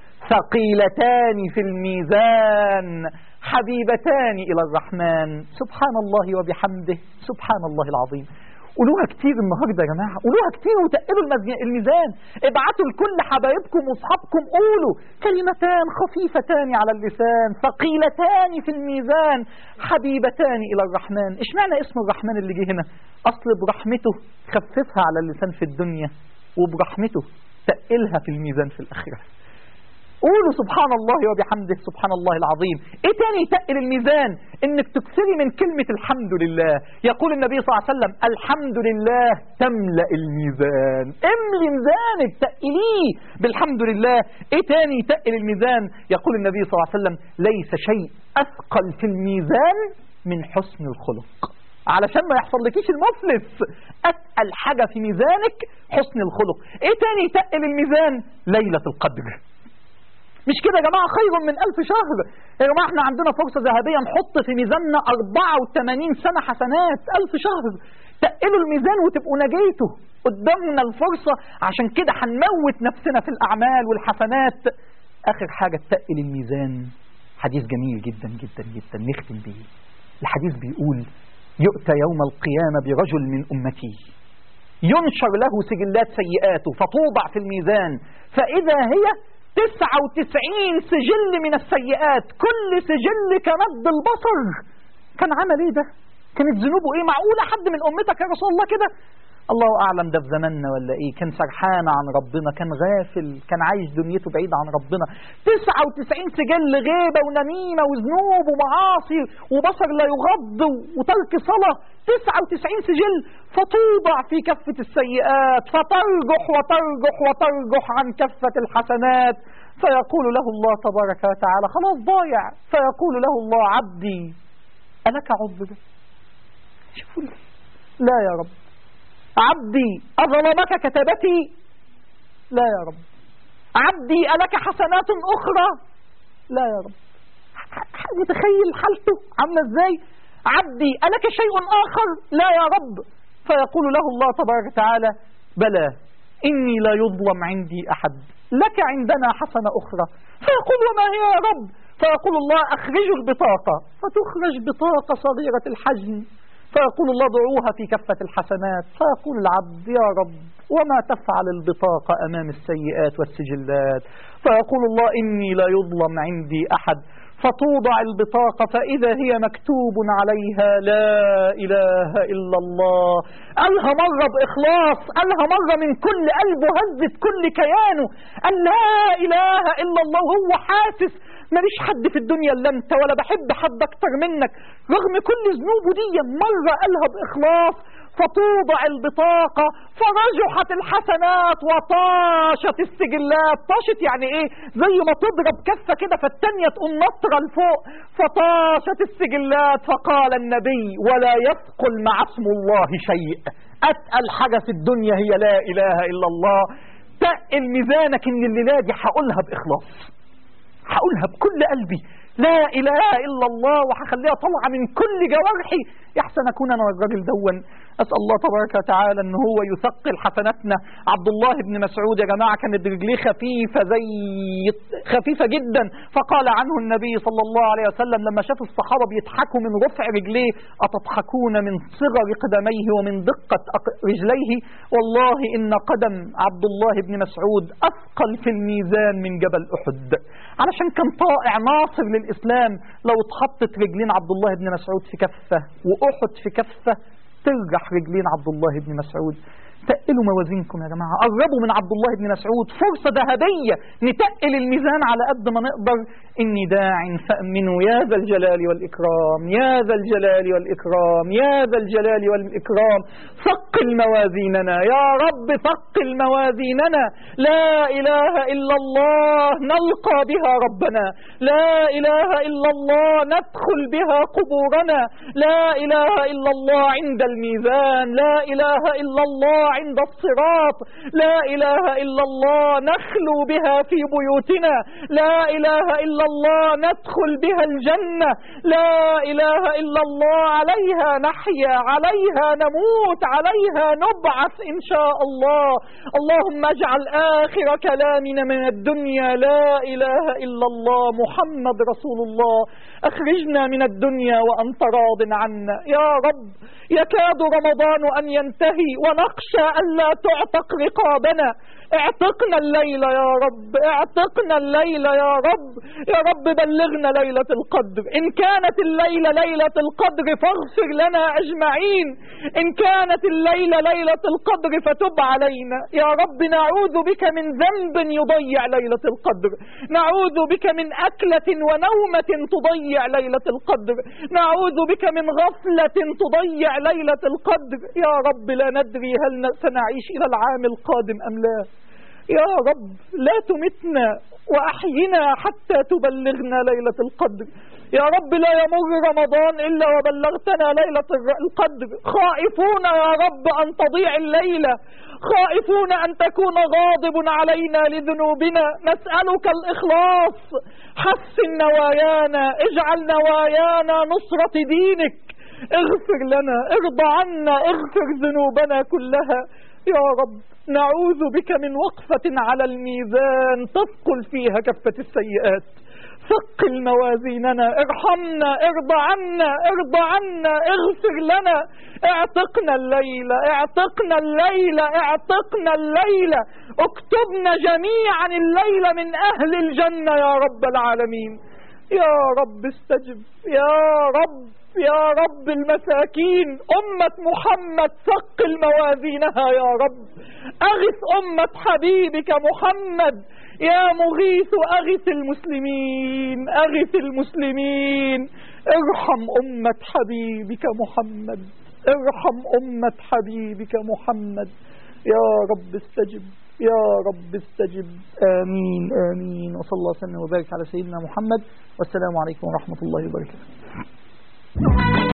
ثقيلتان في الميزان حبيبتان إلى الرحمن سبحان الله وبحمده سبحان الله العظيم قولوها كتير النهارده يا جماعه قولوها كتير وتقلوا المزي- الميزان ابعتوا لكل حبايبكم واصحابكم قولوا كلمتان خفيفتان على اللسان ثقيلتان في الميزان حبيبتان الى الرحمن اشمعنى اسم الرحمن اللي جه هنا اصل برحمته خففها على اللسان في الدنيا وبرحمته تقلها في الميزان في الاخره قولوا سبحان الله وبحمده سبحان الله العظيم ايه تاني يتقل الميزان انك تكثري من كلمة الحمد لله يقول النبي صلى الله عليه وسلم الحمد لله تملأ الميزان املي ميزانك تقليه بالحمد لله ايه تاني يتقل الميزان يقول النبي صلى الله عليه وسلم ليس شيء اثقل في الميزان من حسن الخلق علشان ما يحصل لكيش المفلس اتقل حاجة في ميزانك حسن الخلق ايه تاني يتقل الميزان ليلة القدر مش كده يا جماعة خير من ألف شهر يا جماعة احنا عندنا فرصة ذهبية نحط في ميزاننا 84 سنة حسنات ألف شهر تقلوا الميزان وتبقوا نجيته قدامنا الفرصة عشان كده هنموت نفسنا في الأعمال والحسنات آخر حاجة تقل الميزان حديث جميل جدا جدا جدا نختم بيه الحديث بيقول يؤتى يوم القيامة برجل من أمتي ينشر له سجلات سيئاته فتوضع في الميزان فإذا هي 99 سجل من السيئات كل سجل كمد البصر كان عمل ايه ده كانت ذنوبه ايه معقولة حد من امتك يا رسول الله كده الله اعلم ده في زماننا ولا ايه كان سرحان عن ربنا كان غافل كان عايش دنيته بعيد عن ربنا 99 سجل غيبة ونميمة وذنوب ومعاصي وبصر لا يغض وترك صلاة 99 سجل فتوضع في كفة السيئات فترجح وترجح وترجح عن كفة الحسنات فيقول له الله تبارك وتعالى خلاص ضايع فيقول له الله عبدي ألك عذر شوفوا لا يا رب عبدي أظلمك كتبتي لا يا رب عبدي ألك حسنات أخرى لا يا رب متخيل حالته عاملة ازاي عبدي ألك شيء آخر لا يا رب فيقول له الله تبارك وتعالى بلى إني لا يظلم عندي أحد لك عندنا حسنة أخرى فيقول وما هي يا رب فيقول الله أخرجوا البطاقة فتخرج بطاقة صغيرة الحجم فيقول الله ضعوها في كفة الحسنات فيقول العبد يا رب وما تفعل البطاقة أمام السيئات والسجلات فيقول الله إني لا يظلم عندي أحد فتوضع البطاقة فإذا هي مكتوب عليها لا إله إلا الله قالها مرة بإخلاص قالها مرة من كل قلبه هزت كل كيانه قال لا إله إلا الله وهو حاسس ماليش حد في الدنيا الا انت ولا بحب حد اكتر منك رغم كل ذنوبه دي مرة قالها بإخلاص فتوضع البطاقة فرجحت الحسنات وطاشت السجلات طاشت يعني ايه زي ما تضرب كفة كده فالتانية تقوم نطرة لفوق فطاشت السجلات فقال النبي ولا يثقل مع اسم الله شيء أتقل حاجة في الدنيا هي لا إله إلا الله تقل ميزانك ان الليلة دي هقولها بإخلاص هقولها بكل قلبي لا إله إلا الله وهخليها طالعة من كل جوارحي يحسن أكون أنا والراجل دون أسأل الله تبارك وتعالى أن هو يثقل حسناتنا عبد الله بن مسعود يا جماعة كانت رجليه خفيفة زي خفيفة جدا فقال عنه النبي صلى الله عليه وسلم لما شاف الصحابة بيضحكوا من رفع رجليه أتضحكون من صغر قدميه ومن دقة أق- رجليه والله إن قدم عبد الله بن مسعود أثقل في الميزان من جبل أحد علشان كان طائع ناصر للإسلام لو اتحطت رجلين عبد الله بن مسعود في كفة وأحد في كفة ترجح رجلين عبد الله بن مسعود تقلوا موازينكم يا جماعة قربوا من عبد الله بن مسعود فرصة ذهبية نتقل الميزان على قد ما نقدر إني داع فأمنوا يا ذا الجلال والإكرام يا ذا الجلال والإكرام يا ذا الجلال والإكرام ثقل موازيننا يا رب ثقل موازيننا لا إله إلا الله نلقى بها ربنا لا إله إلا الله ندخل بها قبورنا لا إله إلا الله عند الميزان لا إله إلا الله عند الصراط لا إله إلا الله نخلو بها في بيوتنا لا إله إلا الله ندخل بها الجنة لا إله إلا الله عليها نحيا عليها نموت عليها نبعث إن شاء الله اللهم اجعل آخر كلامنا من الدنيا لا إله إلا الله محمد رسول الله أخرجنا من الدنيا وأنت راض عنا يا رب يكاد رمضان أن ينتهي ونخشى ألا تعتق رقابنا اعتقنا الليلة يا رب اعتقنا الليلة يا رب يا رب بلغنا ليلة القدر إن كانت الليلة ليلة القدر فاغفر لنا أجمعين إن كانت الليلة ليلة القدر فتب علينا يا رب نعوذ بك من ذنب يضيع ليلة القدر نعوذ بك من أكلة ونومة تضيع ليلة القدر نعوذ بك من غفلة تضيع ليلة القدر يا رب لا ندري هل سنعيش إلى العام القادم أم لا يا رب لا تمتنا وأحينا حتى تبلغنا ليلة القدر يا رب لا يمر رمضان إلا وبلغتنا ليلة القدر خائفون يا رب أن تضيع الليلة خائفون أن تكون غاضب علينا لذنوبنا نسألك الإخلاص حسن نوايانا اجعل نوايانا نصرة دينك اغفر لنا ارضى عنا اغفر ذنوبنا كلها يا رب نعوذ بك من وقفة على الميزان تثقل فيها كفة السيئات ثقل موازيننا ارحمنا ارضى عنا ارضى عنا اغفر لنا اعتقنا الليلة اعتقنا الليلة اعتقنا الليلة اكتبنا جميعا الليلة من اهل الجنة يا رب العالمين يا رب استجب يا رب يا رب المساكين أمة محمد ثقل موازينها يا رب أغث أمة حبيبك محمد يا مغيث أغث المسلمين أغث المسلمين ارحم أمة حبيبك محمد ارحم أمة حبيبك محمد يا رب استجب يا رب استجب آمين آمين وصلى الله وسلم وبارك على سيدنا محمد والسلام عليكم ورحمة الله وبركاته